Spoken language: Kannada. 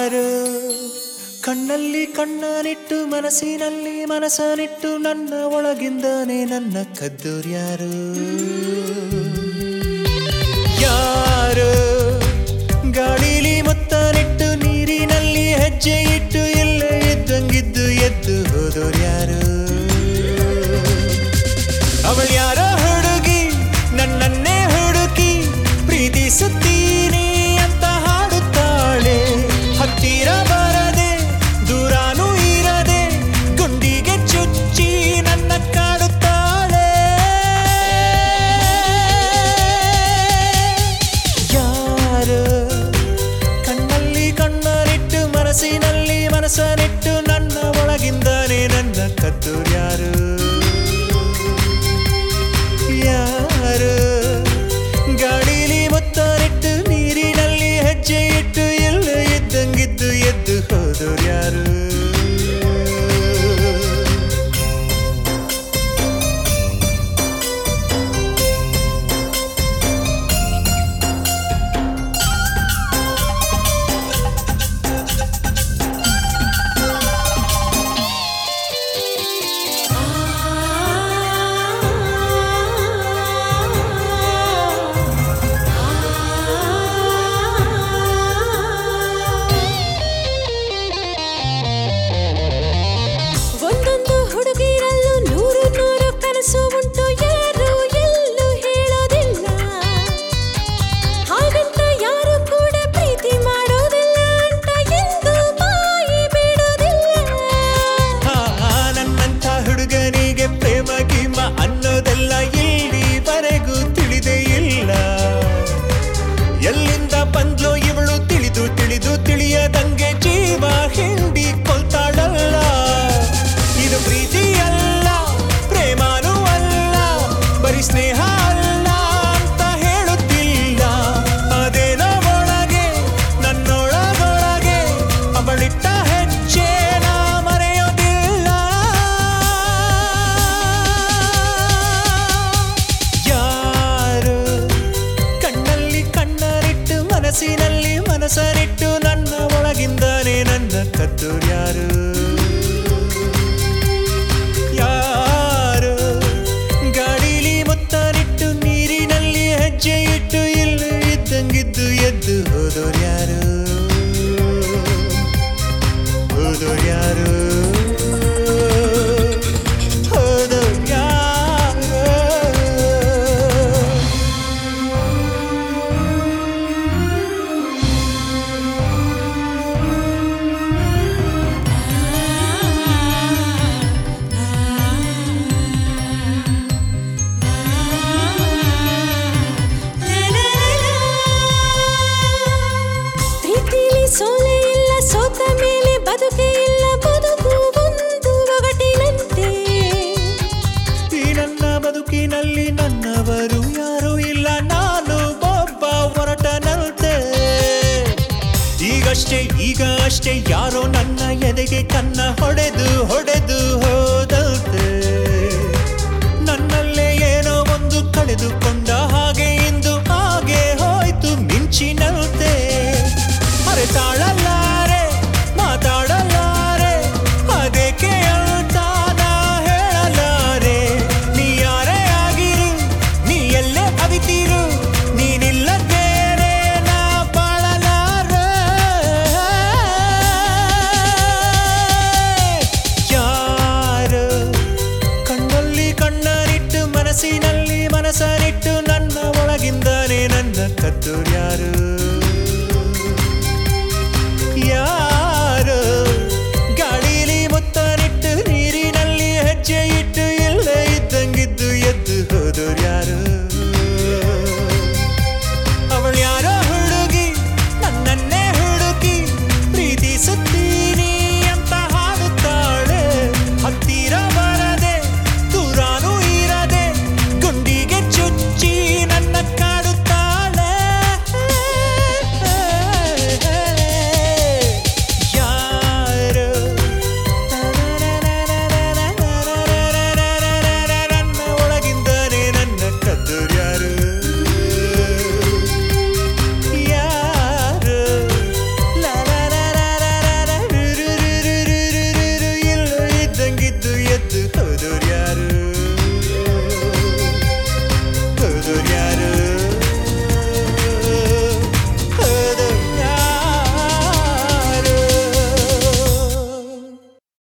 ಯಾರು ಕಣ್ಣಲ್ಲಿ ಕಣ್ಣನಿಟ್ಟು ಮನಸ್ಸಿನಲ್ಲಿ ಮನಸ್ಸನಿಟ್ಟು ನನ್ನ ಒಳಗಿಂದಾನೆ ನನ್ನ ಕದ್ದೋರ್ಯಾರು ಯಾರು ಗಾಳಿಲಿ ಮುತ್ತನಿಟ್ಟು ನೀರಿನಲ್ಲಿ ಹೆಜ್ಜೆ ಇಟ್ಟು ಎಲ್ಲ ಇದ್ದಂಗಿದ್ದು ಎದ್ದು ಹೋದೋರ್ಯಾರು ಅವಳು ಯಾರೋ ಹುಡುಗಿ ನನ್ನನ್ನೇ ಹುಡುಕಿ ಪ್ರೀತಿಸುತ್ತೀನಿ ಅಂತ ಹಾಡುತ್ತಾಳೆ ಹತ್ತಿರ ಬರದೆ ದೂರಾನೂ ಇರದೆ ಗುಂಡಿಗೆ ಚುಚ್ಚಿ ನನ್ನ ಕಾಡುತ್ತಾಳೆ ಯಾರು ಕಣ್ಣಲ್ಲಿ ಕಣ್ಣನಿಟ್ಟು ಮನಸ್ಸಿನಲ್ಲಿ ಮನಸ್ಸನಿಟ್ಟು ನನ್ನ ಒಳಗಿಂದಾನೆ ನನ್ನ ಕದ್ದು ಯಾರು ಯಾರು ಗಾಳಿಲಿ ಮುತ್ತನಿಟ್ಟು ನೀರಿನಲ್ಲಿ ಹೆಜ್ಜೆ ಇಟ್ಟು ಎಲ್ಲ ಇದ್ದಂಗಿದ್ದು ಎದ್ದು ಹೋದೋರು ಯಾರು ಒಂದೊಂದು ಹುಡುಗಿರಲ್ಲೂ ನೂರು ನೂರು ಕನಸು ಉಂಟು ಯಾರು ಎಲ್ಲೂ ಹೇಳೋದಿಲ್ಲ ಹಾಗಂತ ಯಾರು ಕೂಡ ಪ್ರೀತಿ ಮಾಡೋದಿಲ್ಲ ಅಂತ ಎಂದು ಬಾಯಿ ಬಿಡೋದಿಲ್ಲ ಆ, ನನ್ನಂಥ ಹುಡುಗನಿಗೆ ಪ್ರೇಮ ಗೀಮ ಅನ್ನೋದೆಲ್ಲ ಇಲ್ಲಿವರೆಗೂ ತಿಳಿದೇ ಇಲ್ಲ ಎಲ್ಲಿಂದ ಬಂದ್ಲೋ ಇವಳು ತಿಳಿದು ತಿಳಿದು ತಿಳಿಯದಂಗೆ ಜೀವ ಹಿಂಡಿ ಕೊಲ್ತಾಳಲ್ಲ ಇದು ಪ್ರೀತಿ ಅಲ್ಲ ಪ್ರೇಮಾನೂ ಅಲ್ಲ ಬರೀ ಸ್ನೇಹ ಅಲ್ಲ ಅಂತ ಹೇಳುತ್ತಿಲ್ಲ ಅದೇನೋ ಒಳಗೆ ನನ್ನೊಳಗೊಳಗೆ ಅವಳಿಟ್ಟ ಹೆಜ್ಜೆ ನಾ ಮರೆಯೋದಿಲ್ಲ ಯಾರು ಕಣ್ಣಲ್ಲಿ ಕಣ್ಣರಿಟ್ಟು ಮನಸ್ಸಿನಲ್ಲಿ ಮನಸ್ಸರಿಟ್ಟು ನನ್ನ ಒಳಗಿಂದಾನೆ ನನ್ನ ಕದ್ದೋರು ಯಾರು ಯಾರು ಗಾಡಿಲಿ ಮುತ್ತನಿಟ್ಟು ನೀರಿನಲ್ಲಿ ಹೆಜ್ಜೆ ಇಟ್ಟು ಇಲ್ಲ ಇದ್ದಂಗಿದ್ದು ಎದ್ದು ಹೋದೋರು ಯಾರು ಹೋದೋರು ಯಾರು ಹೋದೋರು ಯಾರು ಪ್ರೀತಿಲಿ ಸೋಲೆ ಇಲ್ಲ ಸೋತ ಮೇಲೆ ಬದುಕೆ ಇಲ್ಲ ಬದುಕು ಒಂದು ಒಗಟಿನಂತೆ ಈ ನನ್ನ ಬದುಕಿನಲ್ಲಿ ನನ್ನವರು ಯಾರೂ ಇಲ್ಲ ನಾನು ಒಬ್ಬ ಹೊರಟನಂತೆ ಈಗಷ್ಟೇ ಈಗ ಅಷ್ಟೇ ಯಾರೋ ನನ್ನ ಎದೆಗೆ ಕನ್ನ ಹೊಡೆದು ಹೊಡೆದು ಹೋದಂತೆ ನನ್ನಲ್ಲೇ ಏನೋ ಒಂದು ಕಳೆದುಕೊಂಡ